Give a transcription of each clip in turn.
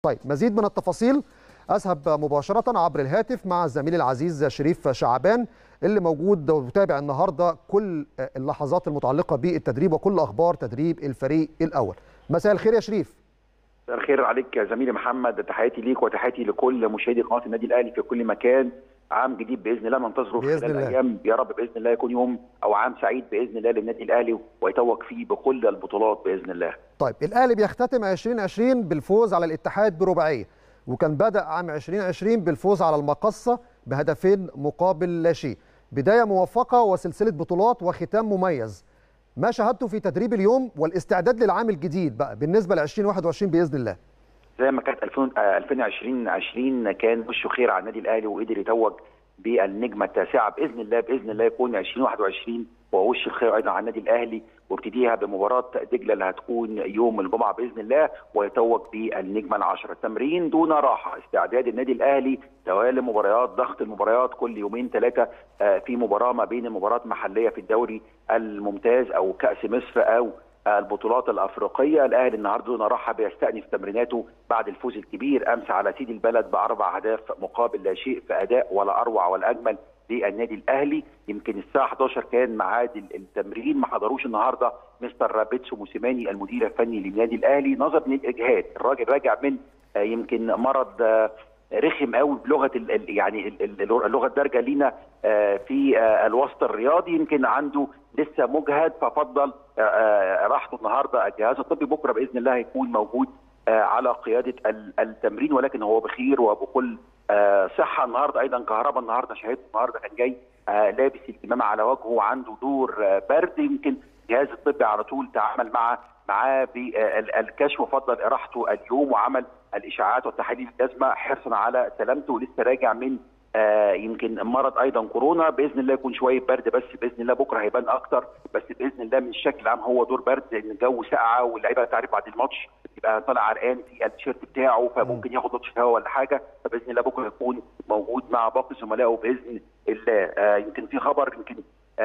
طيب مزيد من التفاصيل اذهب مباشره عبر الهاتف مع الزميل العزيز شريف شعبان اللي موجود ومتابع النهارده كل اللحظات المتعلقه بالتدريب وكل اخبار تدريب الفريق الاول مساء الخير يا شريف مساء الخير عليك يا زميلي محمد تحياتي ليك وتحياتي لكل مشاهدي قناه النادي الاهلي في كل مكان عام جديد باذن الله ننتظره بإذن خلال الله. الايام يا رب باذن الله يكون يوم او عام سعيد باذن الله للنادي الاهلي ويتوج فيه بكل البطولات باذن الله طيب الاهلي بيختتم 2020 بالفوز على الاتحاد برباعيه وكان بدا عام 2020 بالفوز على المقصه بهدفين مقابل لا شيء بدايه موفقه وسلسله بطولات وختام مميز ما شاهدته في تدريب اليوم والاستعداد للعام الجديد بقى بالنسبه ل 2021 باذن الله زي ما كانت 2000 آه، 2020 20 كان وشه خير على النادي الاهلي وقدر يتوج بالنجمه التاسعه باذن الله باذن الله يكون 2021 وهو وش الخير ايضا على النادي الاهلي وابتديها بمباراه دجله اللي هتكون يوم الجمعه باذن الله ويتوج بالنجمه العشره تمرين دون راحه استعداد النادي الاهلي توالي مباريات ضغط المباريات كل يومين ثلاثه آه، في مباراه ما بين المباريات محليه في الدوري الممتاز او كاس مصر او البطولات الافريقيه الاهلي النهارده دون راحه بيستأنف تمريناته بعد الفوز الكبير امس على سيد البلد باربع اهداف مقابل لا شيء في اداء ولا اروع ولا اجمل للنادي الاهلي يمكن الساعه 11 كان ميعاد ال- التمرين ما حضروش النهارده مستر بيتسو موسيماني المدير الفني للنادي الاهلي نظرا للاجهاد الراجل راجع من آه، يمكن مرض آه، رخم قوي بلغه ال ال يعني ال- ال- اللغه الدارجه لينا آه، في آه، الوسط الرياضي يمكن عنده لسه مجهد ففضل آه، آه، راحته النهارده الجهاز الطبي بكره باذن الله هيكون موجود آه، على قياده ال- التمرين ولكن هو بخير وبكل آه، صحه النهارده ايضا كهرباء النهارده شهادته النهارده كان جاي آه، لابس الكمامه على وجهه وعنده دور آه، برد يمكن الجهاز الطبي على طول تعامل مع معاه بالكشف وفضل اراحته اليوم وعمل الاشاعات والتحاليل اللازمه حرصا على سلامته ولسه راجع من آه يمكن مرض ايضا كورونا باذن الله يكون شويه برد بس باذن الله بكره هيبان اكتر بس باذن الله من الشكل العام هو دور برد لان الجو ساقعه واللعيبه تعرف بعد الماتش يبقى طالع عرقان في التيشيرت بتاعه فممكن ياخد لطش هواء ولا حاجه فباذن الله بكره يكون موجود مع باقي زملائه باذن الله آه يمكن في خبر يمكن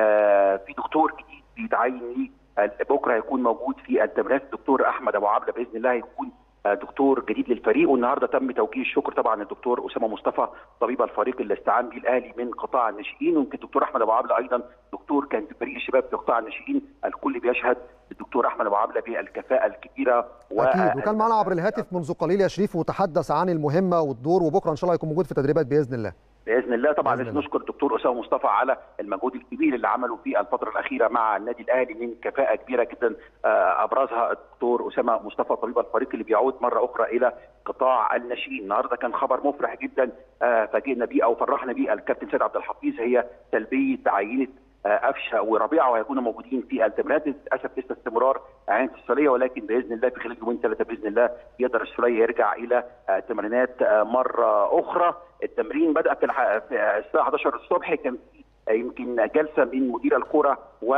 آه في دكتور جديد بيتعين ليه آه، بكره هيكون موجود في التمرينات الدكتور احمد ابو عبله باذن الله هيكون آه، دكتور جديد للفريق والنهارده تم توجيه الشكر طبعا للدكتور اسامه مصطفى طبيب الفريق اللي استعان به الاهلي من قطاع الناشئين ويمكن الدكتور احمد ابو عبله ايضا دكتور كان في فريق الشباب في قطاع الناشئين الكل بيشهد الدكتور احمد ابو عبله بالكفاءه الكبيره اكيد وكان معنا عبر الهاتف منذ قليل يا شريف وتحدث عن المهمه والدور وبكره ان شاء الله هيكون موجود في تدريبات باذن الله باذن الله طبعا بإذن لازم الله. نشكر الدكتور اسامه مصطفى على المجهود الكبير اللي عمله في الفتره الاخيره مع النادي الاهلي من كفاءه كبيره جدا آه، ابرزها الدكتور اسامه مصطفى طبيب الفريق اللي بيعود مره اخرى الى قطاع الناشئين النهارده كان خبر مفرح جدا آه، فاجئنا بيه او فرحنا بيه الكابتن سيد عبد الحفيظ هي تلبيه عينه آه، قفشه وربيعه وهيكونوا موجودين في التمرينات للاسف لسه استمرار عينه السوليه ولكن باذن الله في خلال يومين ثلاثه باذن الله يقدر السوليه يرجع الى آه، تمرينات آه، مره اخرى التمرين بدا في الح- في الساعه 11 الصبح كان في آه، يمكن جلسه من مدير الكره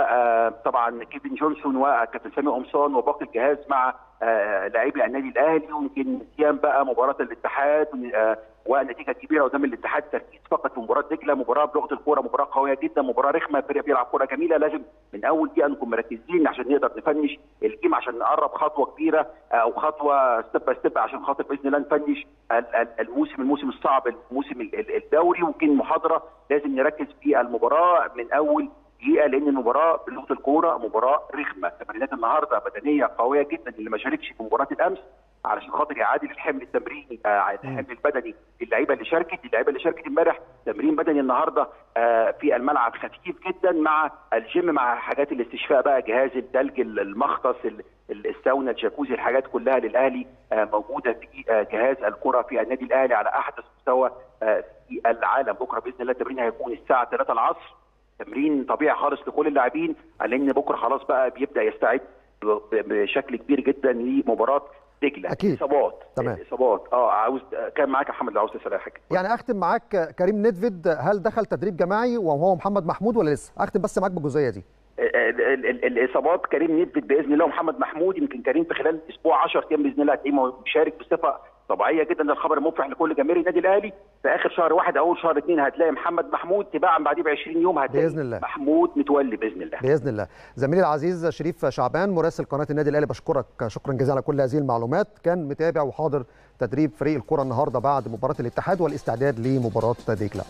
وطبعا كيفن جونسون وكابتن سامي قمصان وباقي الجهاز مع آه، لاعبي النادي الاهلي ويمكن نسيان بقى مباراه الاتحاد آه، ونتيجه كبيره قدام الاتحاد تركيز فقط في مباراه دجله مباراه بلغه الكوره مباراه قويه جدا مباراه رخمه فريق بيلعب كوره جميله لازم من اول دقيقه نكون مركزين عشان نقدر نفنش الجيم عشان نقرب خطوه كبيره آه، او خطوه ستيب باي ستيب عشان خاطر باذن الله نفنش ال- ال- الموسم الموسم الصعب الموسم ال- ال- الدوري ويمكن محاضره لازم نركز في المباراه من اول دقيقه لان المباراه بلغه الكوره مباراه رخمه تمرينات النهارده بدنيه قويه جدا اللي ما شاركش في مباراه الامس علشان خاطر يعادل الحمل التمريني آه الحمل البدني للعيبه اللي شاركت اللعيبه اللي شاركت امبارح تمرين بدني النهارده آه في الملعب خفيف جدا مع الجيم مع حاجات الاستشفاء بقى جهاز الثلج المختص ال- ال- الساونا الجاكوزي الحاجات كلها للاهلي آه موجوده في آه جهاز الكره في النادي الاهلي على احدث مستوى آه في العالم بكره باذن الله التمرين هيكون الساعه 3 العصر تمرين طبيعي خالص لكل اللاعبين لان بكره خلاص بقى بيبدا يستعد ب- بشكل كبير جدا لمباراه دجله أكيد. اصابات تمام. اصابات اه عاوز كان معاك يا محمد لو عاوز تسال أي حاجه يعني اختم معاك كريم ندفيد هل دخل تدريب جماعي وهو محمد محمود ولا لسه اختم بس معاك بالجزئيه دي ال- ال- ال- الاصابات كريم نثبت باذن الله ومحمد محمود يمكن كريم في خلال اسبوع 10 ايام باذن الله هتلاقيه مشارك بصفه طبيعيه جدا ده الخبر المفرح لكل جماهير النادي الاهلي في اخر شهر واحد او شهر اثنين هتلاقي محمد محمود تباعا بعديه ب 20 يوم هتلاقي بإذن الله. محمود متولي باذن الله باذن الله زميلي العزيز شريف شعبان مراسل قناه النادي الاهلي بشكرك شكرا جزيلا على كل هذه المعلومات كان متابع وحاضر تدريب فريق الكره النهارده بعد مباراه الاتحاد والاستعداد لمباراه ديكلا